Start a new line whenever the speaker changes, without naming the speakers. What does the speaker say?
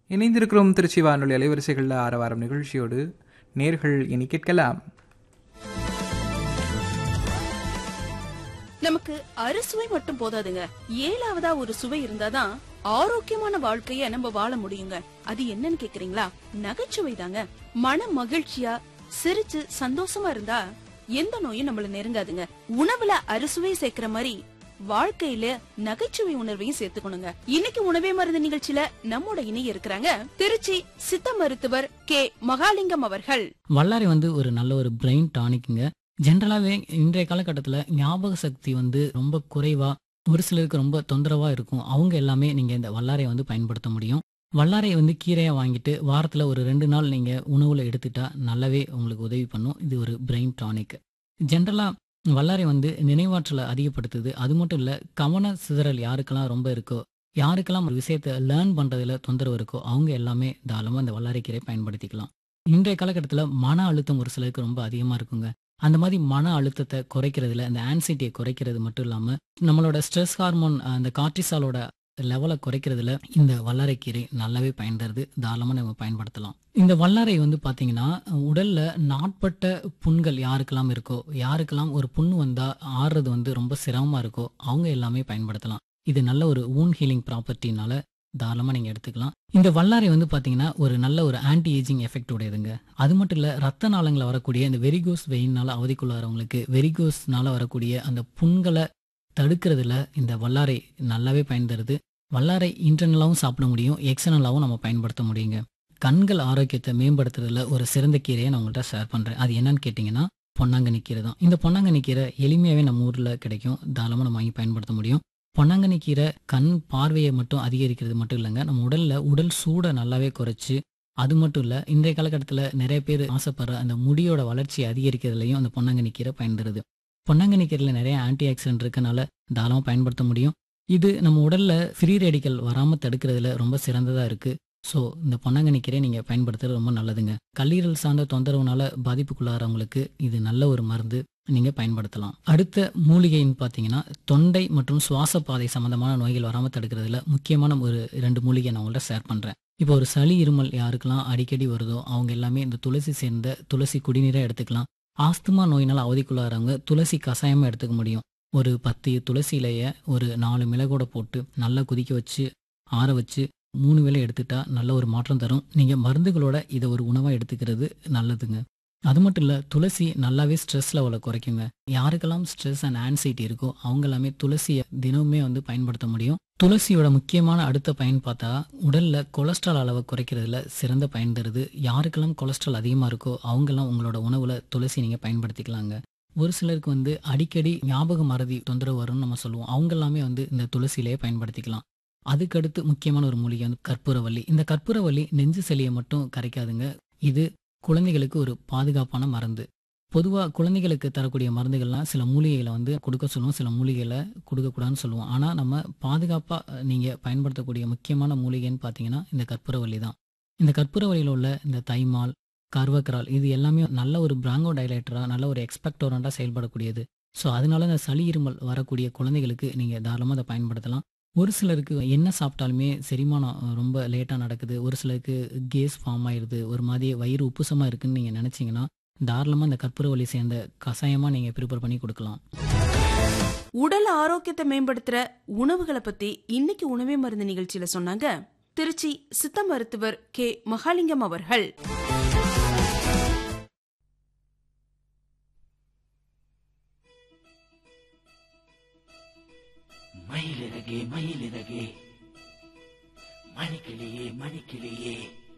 இணைந்திருக்கிறோம் திருச்சி வானொலி அலைவரிசைகளில் ஆரவாரம் நிகழ்ச்சியோடு நேர்கள் இனி கேட்கலாம்
நமக்கு அறுசுவை மட்டும் போதாதுங்க ஏழாவதா ஒரு சுவை இருந்தாதான் ஆரோக்கியமான வாழ்க்கைய நம்ம வாழ முடியுங்க அது என்னன்னு கேக்குறீங்களா நகைச்சுவை தாங்க மன மகிழ்ச்சியா சிரிச்சு சந்தோஷமா இருந்தா எந்த நோயும் நம்மள நெருங்காதுங்க உணவுல அறுசுவை சேர்க்கிற மாதிரி வாழ்க்கையில நகைச்சுவை உணர்வையும் சேர்த்துக்கணுங்க இன்னைக்கு உணவே மருந்து நிகழ்ச்சியில நம்மோட இணைய இருக்கிறாங்க திருச்சி சித்த மருத்துவர் கே மகாலிங்கம் அவர்கள்
வல்லாரை வந்து ஒரு நல்ல ஒரு பிரெயின் டானிக்குங்க ஜென்ரலாகவே இன்றைய காலகட்டத்தில் ஞாபக சக்தி வந்து ரொம்ப குறைவா ஒரு சிலருக்கு ரொம்ப தொந்தரவாக இருக்கும் அவங்க எல்லாமே நீங்கள் இந்த வல்லாரையை வந்து பயன்படுத்த முடியும் வல்லாரை வந்து கீரையாக வாங்கிட்டு வாரத்தில் ஒரு ரெண்டு நாள் நீங்கள் உணவில் எடுத்துட்டா நல்லாவே உங்களுக்கு உதவி பண்ணும் இது ஒரு பிரெயின் டானிக் ஜென்ரலாக வல்லாரை வந்து நினைவாற்றலை அதிகப்படுத்துது அது மட்டும் இல்லை கவன சிதறல் யாருக்கெல்லாம் ரொம்ப இருக்கோ யாருக்கெல்லாம் ஒரு விஷயத்தை லேர்ன் பண்ணுறதுல தொந்தரவு இருக்கோ அவங்க எல்லாமே தாராளமாக இந்த வல்லாரை கீரை பயன்படுத்திக்கலாம் இன்றைய காலகட்டத்தில் மன அழுத்தம் ஒரு சிலருக்கு ரொம்ப அதிகமாக இருக்குங்க அந்த மாதிரி மன அழுத்தத்தை குறைக்கிறதுல இந்த ஆன்சைட்டியை குறைக்கிறது மட்டும் இல்லாமல் நம்மளோட ஸ்ட்ரெஸ் ஹார்மோன் அந்த கார்டிசாலோட லெவலை குறைக்கிறதுல இந்த வல்லாரைக்கீரை நல்லாவே பயன்படுது தாராளமாக நம்ம பயன்படுத்தலாம் இந்த வல்லாரை வந்து பார்த்தீங்கன்னா உடல்ல நாட்பட்ட புண்கள் யாருக்கெல்லாம் இருக்கோ யாருக்கெல்லாம் ஒரு புண்ணு வந்தால் ஆறுறது வந்து ரொம்ப சிரமமாக இருக்கோ அவங்க எல்லாமே பயன்படுத்தலாம் இது நல்ல ஒரு ஊன் ஹீலிங் ப்ராப்பர்ட்டினால தாராளமாக நீங்கள் எடுத்துக்கலாம் இந்த வல்லாரை வந்து பார்த்தீங்கன்னா ஒரு நல்ல ஒரு ஆன்டி ஏஜிங் எஃபெக்ட் உடையதுங்க அது மட்டும் இல்லை ரத்த நாளங்களில் வரக்கூடிய இந்த வெரிகோஸ் வெயின்னால அவதிக்குள்ளாரவங்களுக்கு வெரிகோஸ்னால வரக்கூடிய அந்த புண்களை தடுக்கிறதுல இந்த வல்லாரை நல்லாவே பயன் தருது வல்லாரை இன்டர்னலாகவும் சாப்பிட முடியும் எக்ஸ்டர்னலாகவும் நம்ம பயன்படுத்த முடியுங்க கண்கள் ஆரோக்கியத்தை மேம்படுத்துறதுல ஒரு சிறந்த கீரையை நான் உங்கள்கிட்ட ஷேர் பண்ணுறேன் அது என்னன்னு கேட்டிங்கன்னா பொன்னாங்கண்ணி கீரை தான் இந்த பொன்னாங்கண்ணி கீரை எளிமையாகவே நம்ம ஊரில் கிடைக்கும் தாராளமாக நம்ம வாங்கி பயன்படுத்த முடியும் பொன்னாங்கண்ணி கீரை கண் பார்வையை மட்டும் அதிகரிக்கிறது மட்டும் இல்லைங்க நம்ம உடல்ல உடல் சூடை நல்லாவே குறைச்சு அது மட்டும் இல்லை இன்றைய காலகட்டத்தில் நிறைய பேர் ஆசைப்படுற அந்த முடியோட வளர்ச்சியை அதிகரிக்கிறதுலையும் அந்த பொன்னாங்கண்ணி கீரை பயன்படுது பொன்னாங்கண்ணி கீரையில் நிறைய ஆன்டி ஆக்சிடென்ட் இருக்கனால தாராளமாக பயன்படுத்த முடியும் இது நம்ம உடல்ல ஃப்ரீ ரேடிக்கல் வராமல் தடுக்கிறதுல ரொம்ப சிறந்ததாக இருக்கு ஸோ இந்த பொன்னாங்கண்ணி கீரை நீங்கள் பயன்படுத்துறது ரொம்ப நல்லதுங்க கல்லீரல் சார்ந்த தொந்தரவுனால பாதிப்புக்குள்ளாரவங்களுக்கு இது நல்ல ஒரு மருந்து நீங்கள் பயன்படுத்தலாம் அடுத்த மூலிகைன்னு பார்த்தீங்கன்னா தொண்டை மற்றும் சுவாச பாதை சம்பந்தமான நோய்கள் வராமல் தடுக்கிறதுல முக்கியமான ஒரு ரெண்டு மூலிகை நான் உங்கள்கிட்ட ஷேர் பண்ணுறேன் இப்போ ஒரு சளி இருமல் யாருக்கெல்லாம் அடிக்கடி வருதோ அவங்க எல்லாமே இந்த துளசி சேர்ந்த துளசி குடிநீரை எடுத்துக்கலாம் ஆஸ்துமா நோயினால் அவதிக்குள்ளாரவங்க துளசி கஷாயமாக எடுத்துக்க முடியும் ஒரு பத்து துளசி இலைய ஒரு நாலு மிளகோட போட்டு நல்லா கொதிக்க வச்சு ஆற வச்சு மூணு வேளை எடுத்துட்டா நல்ல ஒரு மாற்றம் தரும் நீங்கள் மருந்துகளோட இதை ஒரு உணவாக எடுத்துக்கிறது நல்லதுங்க அது மட்டும் இல்லை துளசி நல்லாவே ஸ்ட்ரெஸ் லெவலை குறைக்குங்க யாருக்கெல்லாம் ஸ்ட்ரெஸ் அண்ட் ஆன்சைட்டி இருக்கோ அவங்க எல்லாமே துளசியை தினமுமே வந்து பயன்படுத்த முடியும் துளசியோட முக்கியமான அடுத்த பயன் பார்த்தா உடல்ல கொலஸ்ட்ரால் அளவை குறைக்கிறதுல சிறந்த பயன் தருது யாருக்கெல்லாம் கொலஸ்ட்ரால் அதிகமாக இருக்கோ அவங்கெல்லாம் உங்களோட உணவுல துளசி நீங்கள் பயன்படுத்திக்கலாங்க ஒரு சிலருக்கு வந்து அடிக்கடி ஞாபக மறதி தொந்தரவு வரும்னு நம்ம சொல்லுவோம் அவங்க எல்லாமே வந்து இந்த துளசியிலேயே பயன்படுத்திக்கலாம் அதுக்கடுத்து முக்கியமான ஒரு மூலிகை வந்து கற்பூரவள்ளி இந்த கற்பூரவள்ளி நெஞ்சு சளியை மட்டும் கரைக்காதுங்க இது குழந்தைகளுக்கு ஒரு பாதுகாப்பான மருந்து பொதுவாக குழந்தைகளுக்கு தரக்கூடிய மருந்துகள்லாம் சில மூலிகைகளை வந்து கொடுக்க சொல்லுவோம் சில மூலிகைகளை கொடுக்கக்கூடாதுன்னு சொல்லுவோம் ஆனால் நம்ம பாதுகாப்பாக நீங்கள் பயன்படுத்தக்கூடிய முக்கியமான மூலிகைன்னு பார்த்தீங்கன்னா இந்த கற்பூரவள்ளி தான் இந்த கற்பூரவள்ளியில் உள்ள இந்த தைமால் கர்வக்கரால் இது எல்லாமே நல்ல ஒரு பிராங்கோ டைலேட்டராக நல்ல ஒரு எக்ஸ்பெக்டோரண்டாக செயல்படக்கூடியது ஸோ அதனால இந்த சளி இருமல் வரக்கூடிய குழந்தைகளுக்கு நீங்கள் தாராளமாக அதை பயன்படுத்தலாம் ஒரு சிலருக்கு என்ன சாப்பிட்டாலுமே செரிமானம் ரொம்ப லேட்டாக நடக்குது ஒரு சிலருக்கு கேஸ் ஃபார்ம் ஆயிடுது ஒரு மாதிரி வயிறு உப்புசமாக இருக்குன்னு நீங்கள் நினச்சிங்கன்னா தாராளமாக இந்த கற்பூரவள்ளி சேர்ந்த கஷாயமாக நீங்கள் ப்ரிப்பேர் பண்ணி கொடுக்கலாம்
உடல் ஆரோக்கியத்தை மேம்படுத்துற உணவுகளை பத்தி இன்னைக்கு உணவே மருந்து நிகழ்ச்சியில சொன்னாங்க திருச்சி சித்த மருத்துவர் கே மகாலிங்கம் அவர்கள்
மயிலிறகே மயிலிறகே மணிக்கிளியே மணிக்கிளியே